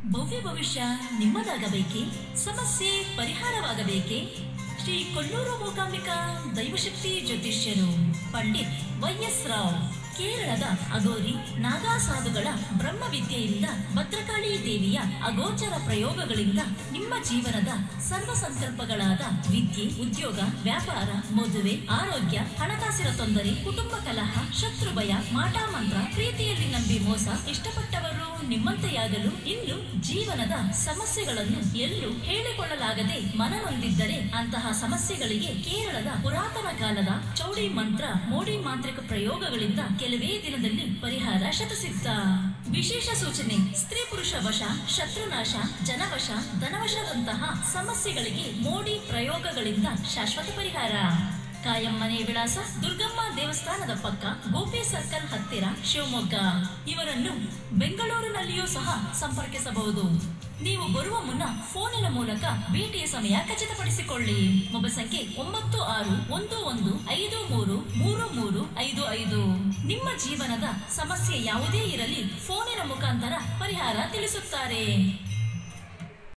ಭವ್ಯ ಭವಿಷ್ಯ ನಿಮ್ಮದಾಗಬೇಕೆ ಸಮಸ್ಯೆ ಪರಿಹಾರವಾಗಬೇಕೆ ಶ್ರೀ ಕೊಲ್ಲೂರು ಮೂಕಾಂಬಿಕಾ ದೈವಶಕ್ತಿ ಜ್ಯೋತಿಷ್ಯರು ಪಂಡಿತ್ ವೈ ಎಸ್ ರಾವ್ ಕೇರಳದ ಅಗೋರಿ ನಾಗಾ ಸಾಧುಗಳ ಬ್ರಹ್ಮವಿದ್ಯೆಯಿಂದ ಭದ್ರಕಾಳಿ ದೇವಿಯ ಅಗೋಚರ ಪ್ರಯೋಗಗಳಿಂದ ನಿಮ್ಮ ಜೀವನದ ಸರ್ವ ಸಂಕಲ್ಪಗಳಾದ ವಿದ್ಯೆ ಉದ್ಯೋಗ ವ್ಯಾಪಾರ ಮದುವೆ ಆರೋಗ್ಯ ಹಣಕಾಸಿನ ತೊಂದರೆ ಕುಟುಂಬ ಕಲಹ ಶತ್ರು ಭಯ ಮಾಟ ಮಂತ್ರ ಪ್ರೀತಿಯಲ್ಲಿ ನಂಬಿ ಮೋಸ ಇಷ್ಟಪಟ್ಟವರು ನಿಮ್ಮಂತೆಯಾಗಲು ಇನ್ನು ಜೀವನದ ಸಮಸ್ಯೆಗಳನ್ನು ಎಲ್ಲೂ ಹೇಳಿಕೊಳ್ಳಲಾಗದೆ ಮನನೊಂದಿದ್ದರೆ ಅಂತಹ ಸಮಸ್ಯೆಗಳಿಗೆ ಕೇರಳದ ಪುರಾತನ ಕಾಲದ ಚೌಡಿ ಮಂತ್ರ ಮೋಡಿ ಮಾಂತ್ರಿಕ ಪ್ರಯೋಗಗಳಿಂದ ಕೆಲವೇ ದಿನದಲ್ಲಿ ಪರಿಹಾರ ಶತಸಿದ್ಧ ವಿಶೇಷ ಸೂಚನೆ ಸ್ತ್ರೀ ಪುರುಷ ವಶ ಶತ್ರುನಾಶ ಜನವಶ ಧನವಶದಂತಹ ಸಮಸ್ಯೆಗಳಿಗೆ ಮೋಡಿ ಪ್ರಯೋಗಗಳಿಂದ ಶಾಶ್ವತ ಪರಿಹಾರ ಕಾಯಂ ಮನೆ ವಿಳಾಸ ದುರ್ಗಮ್ಮ ದೇವಸ್ಥಾನದ ಪಕ್ಕ ಗೋಪಿ ಸರ್ಕಲ್ ಹತ್ತಿರ ಶಿವಮೊಗ್ಗ ಇವರನ್ನು ಬೆಂಗಳೂರಿನಲ್ಲಿಯೂ ಸಹ ಸಂಪರ್ಕಿಸಬಹುದು ನೀವು ಬರುವ ಮುನ್ನ ಫೋನಿನ ಮೂಲಕ ಭೇಟಿಯ ಸಮಯ ಖಚಿತಪಡಿಸಿಕೊಳ್ಳಿ ಮೊಬೈಲ್ ಸಂಖ್ಯೆ ಒಂಬತ್ತು ಆರು ಒಂದು ಒಂದು ಐದು ಮೂರು ಮೂರು ಮೂರು ಐದು ಐದು ನಿಮ್ಮ ಜೀವನದ ಸಮಸ್ಯೆ ಯಾವುದೇ ಇರಲಿ ಫೋನಿನ ಮುಖಾಂತರ ಪರಿಹಾರ ತಿಳಿಸುತ್ತಾರೆ